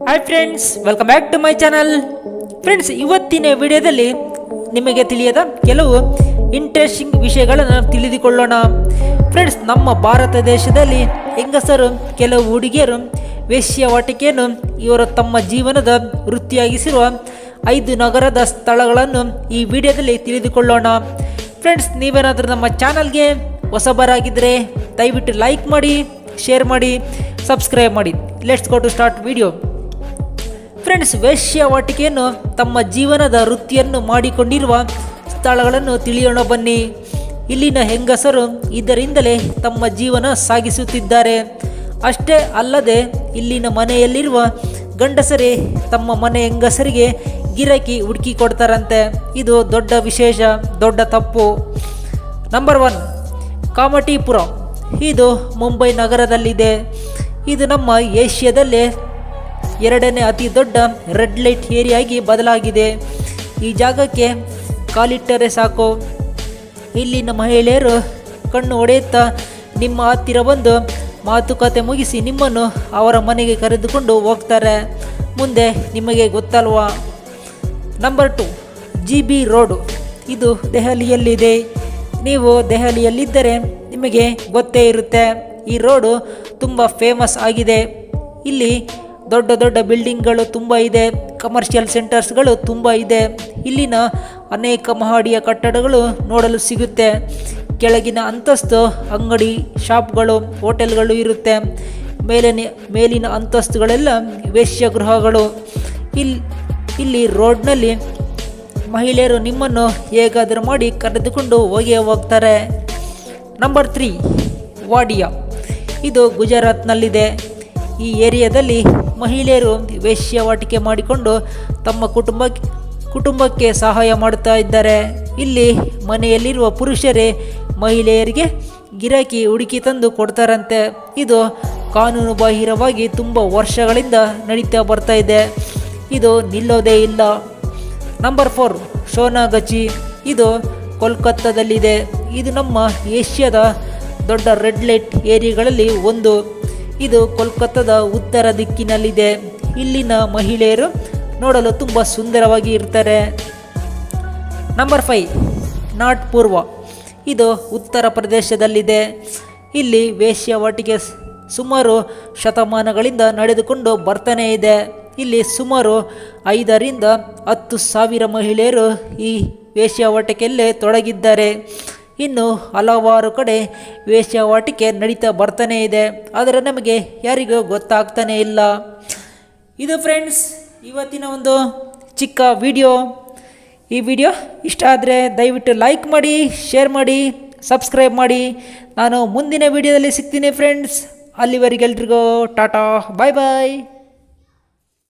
hi friends welcome back to my channel friends ಇವತ್ತಿನ ವಿಡಿಯೋದಲ್ಲಿ ನಿಮಗೆ ತಿಳಿಯದ ಕೆಲವು ಇಂಟ್ರೆಸ್ಟಿಂಗ್ ವಿಷಯಗಳನ್ನು ತಿಳಿದುಕೊಳ್ಳೋಣ ಫ್ರೆಂಡ್ಸ್ ನಮ್ಮ ಭಾರತ ದೇಶದಲ್ಲಿ ಹೆಂಗಸರು ಕೆಲವು ಹುಡುಗಿಯರು ವೇಶ್ಯಾವಾಟಿಕೆಯನ್ನು ಇವರು ತಮ್ಮ ಜೀವನದ ವೃತ್ತಿಯಾಗಿಸಿರುವ ಐದು ನಗರದ ಸ್ಥಳಗಳನ್ನು ಈ ವಿಡಿಯೋದಲ್ಲಿ ತಿಳಿದುಕೊಳ್ಳೋಣ ಫ್ರೆಂಡ್ಸ್ ನೀವೇನಾದರೂ ನಮ್ಮ ಚಾನಲ್ಗೆ ಹೊಸಬರಾಗಿದ್ದರೆ ದಯವಿಟ್ಟು ಲೈಕ್ ಮಾಡಿ ಶೇರ್ ಮಾಡಿ ಸಬ್ಸ್ಕ್ರೈಬ್ ಮಾಡಿ let's go to start video friends ವೇಶ್ಯಾವಾಟಿಕೆಯನ್ನು ತಮ್ಮ ಜೀವನದ ವೃತ್ತಿಯನ್ನು ಮಾಡಿಕೊಂಡಿರುವ ಸ್ಥಳಗಳನ್ನು ತಿಳಿಯೋಣ ಬನ್ನಿ ಇಲ್ಲಿನ ಹೆಂಗಸರು ಇದರಿಂದಲೇ ತಮ್ಮ ಜೀವನ ಸಾಗಿಸುತ್ತಿದ್ದಾರೆ ಅಷ್ಟೇ ಅಲ್ಲದೆ ಇಲ್ಲಿನ ಮನೆಯಲ್ಲಿರುವ ಗಂಡಸರೇ ತಮ್ಮ ಮನೆ ಹೆಂಗಸರಿಗೆ ಗಿರಾಕಿ ಹುಡುಕಿ ಕೊಡ್ತಾರಂತೆ ಇದು ದೊಡ್ಡ ವಿಶೇಷ ದೊಡ್ಡ ತಪ್ಪು ನಂಬರ್ ಒನ್ ಕಾಮಟಿಪುರ ಇದು ಮುಂಬೈ ನಗರದಲ್ಲಿದೆ ಇದು ನಮ್ಮ ಏಷ್ಯಾದಲ್ಲೇ ಎರಡನೇ ಅತಿ ದೊಡ್ಡ ರೆಡ್ ಲೈಟ್ ಏರಿಯಾಗಿ ಬದಲಾಗಿದೆ ಈ ಜಾಗಕ್ಕೆ ಕಾಲಿಟ್ಟರೆ ಸಾಕು ಇಲ್ಲಿನ ಮಹಿಳೆಯರು ಕಣ್ಣು ಹೊಡೆಯುತ್ತಾ ನಿಮ್ಮ ಹತ್ತಿರ ಬಂದು ಮಾತುಕತೆ ಮುಗಿಸಿ ನಿಮ್ಮನ್ನು ಅವರ ಮನೆಗೆ ಕರೆದುಕೊಂಡು ಹೋಗ್ತಾರೆ ಮುಂದೆ ನಿಮಗೆ ಗೊತ್ತಲ್ವಾ number two G B road ಇದು ದೆಹಲಿಯಲ್ಲಿದೆ ನೀವು ದೆಹಲಿಯಲ್ಲಿದ್ದರೆ ನಿಮಗೆ ಗೊತ್ತೇ ಇರುತ್ತೆ ಈ ರೋಡು ತುಂಬ ಫೇಮಸ್ ಆಗಿದೆ ಇಲ್ಲಿ ದೊಡ್ಡ ದೊಡ್ಡ ಬಿಲ್ಡಿಂಗ್ಗಳು ತುಂಬ ಇದೆ ಕಮರ್ಷಿಯಲ್ ಸೆಂಟರ್ಸ್ಗಳು ತುಂಬ ಇದೆ ಇಲ್ಲಿನ ಅನೇಕ ಮಹಡಿಯ ಕಟ್ಟಡಗಳು ನೋಡಲು ಸಿಗುತ್ತೆ ಕೆಳಗಿನ ಅಂತಸ್ತು ಅಂಗಡಿ ಶಾಪ್ಗಳು ಹೋಟೆಲ್ಗಳು ಇರುತ್ತೆ ಮೇಲಿನ ಮೇಲಿನ ಅಂತಸ್ತುಗಳೆಲ್ಲ ವೇಶ್ಯಗೃಹಗಳು ಇಲ್ಲಿ ಇಲ್ಲಿ ರೋಡ್ನಲ್ಲಿ ಮಹಿಳೆಯರು ನಿಮ್ಮನ್ನು ಹೇಗಾದರೂ ಮಾಡಿ ಕರೆದುಕೊಂಡು ಹೋಗೇ ಹೋಗ್ತಾರೆ ನಂಬರ್ ತ್ರೀ ವಾಡಿಯಾ ಇದು ಗುಜರಾತ್ನಲ್ಲಿದೆ ಈ ಏರಿಯಾದಲ್ಲಿ ಮಹಿಳೆಯರು ವೇಶ್ಯಾವಾಟಿಕೆ ಮಾಡಿಕೊಂಡು ತಮ್ಮ ಕುಟುಂಬ ಕುಟುಂಬಕ್ಕೆ ಸಹಾಯ ಮಾಡುತ್ತಾ ಇದ್ದಾರೆ ಇಲ್ಲಿ ಮನೆಯಲ್ಲಿರುವ ಪುರುಷರೇ ಮಹಿಳೆಯರಿಗೆ ಗಿರಾಕಿ ಹುಡುಕಿ ತಂದು ಕೊಡ್ತಾರಂತೆ ಇದು ಕಾನೂನು ಬಾಹಿರವಾಗಿ ತುಂಬ ವರ್ಷಗಳಿಂದ ನಡೀತಾ ಬರ್ತಾ ಇದೆ ಇದು ನಿಲ್ಲೋದೇ ಇಲ್ಲ ನಂಬರ್ ಫೋರ್ ಶೋನಾಗಚಿ ಇದು ಕೋಲ್ಕತ್ತಾದಲ್ಲಿದೆ ಇದು ನಮ್ಮ ಏಷ್ಯಾದ ದೊಡ್ಡ ರೆಡ್ ಲೈಟ್ ಏರಿಯಾಗಳಲ್ಲಿ ಒಂದು ಇದು ಕೋಲ್ಕತ್ತಾದ ಉತ್ತರ ದಿಕ್ಕಿನಲ್ಲಿದೆ ಇಲ್ಲಿನ ಮಹಿಳೆಯರು ನೋಡಲು ತುಂಬ ಸುಂದರವಾಗಿ ಇರ್ತಾರೆ ನಂಬರ್ ಫೈ ನಾಟ್ ಪೂರ್ವ ಇದು ಉತ್ತರ ಪ್ರದೇಶದಲ್ಲಿದೆ ಇಲ್ಲಿ ವೇಶ್ಯಾವಾಟಿಕೆ ಸ್- ಸುಮಾರು ಶತಮಾನಗಳಿಂದ ನಡೆದುಕೊಂಡು ಬರ್ತಾನೇ ಇದೆ ಇಲ್ಲಿ ಸುಮಾರು ಐದರಿಂದ ಹತ್ತು ಸಾವಿರ ಮಹಿಳೆಯರು ಈ ವೇಶ್ಯಾವಾಟಿಕೆಯಲ್ಲೇ ತೊಡಗಿದ್ದಾರೆ ಇನ್ನು ಹಲವಾರು ಕಡೆ ವೇಶ್ಯಾವಾಟಿಕೆ ನಡೀತಾ ಬರ್ತಾನೇ ಇದೆ ಆದರೆ ನಮಗೆ ಯಾರಿಗೂ ಗೊತ್ತಾಗ್ತಾನೇ ಇಲ್ಲ ಇದು ಫ್ರೆಂಡ್ಸ್ ಇವತ್ತಿನ ಒಂದು ಚಿಕ್ಕ ವಿಡಿಯೋ ಈ ವಿಡಿಯೋ ಇಷ್ಟ ಆದರೆ ದಯವಿಟ್ಟು ಲೈಕ್ ಮಾಡಿ ಶೇರ್ ಮಾಡಿ ಸಬ್ಸ್ಕ್ರೈಬ್ ಮಾಡಿ ನಾನು ಮುಂದಿನ ವಿಡಿಯೋದಲ್ಲಿ ಸಿಗ್ತೀನಿ ಫ್ರೆಂಡ್ಸ್ ಅಲ್ಲಿವರೆಗೆಲ್ರಿಗೂ ಟಾಟಾ ಬಾಯ್ ಬಾಯ್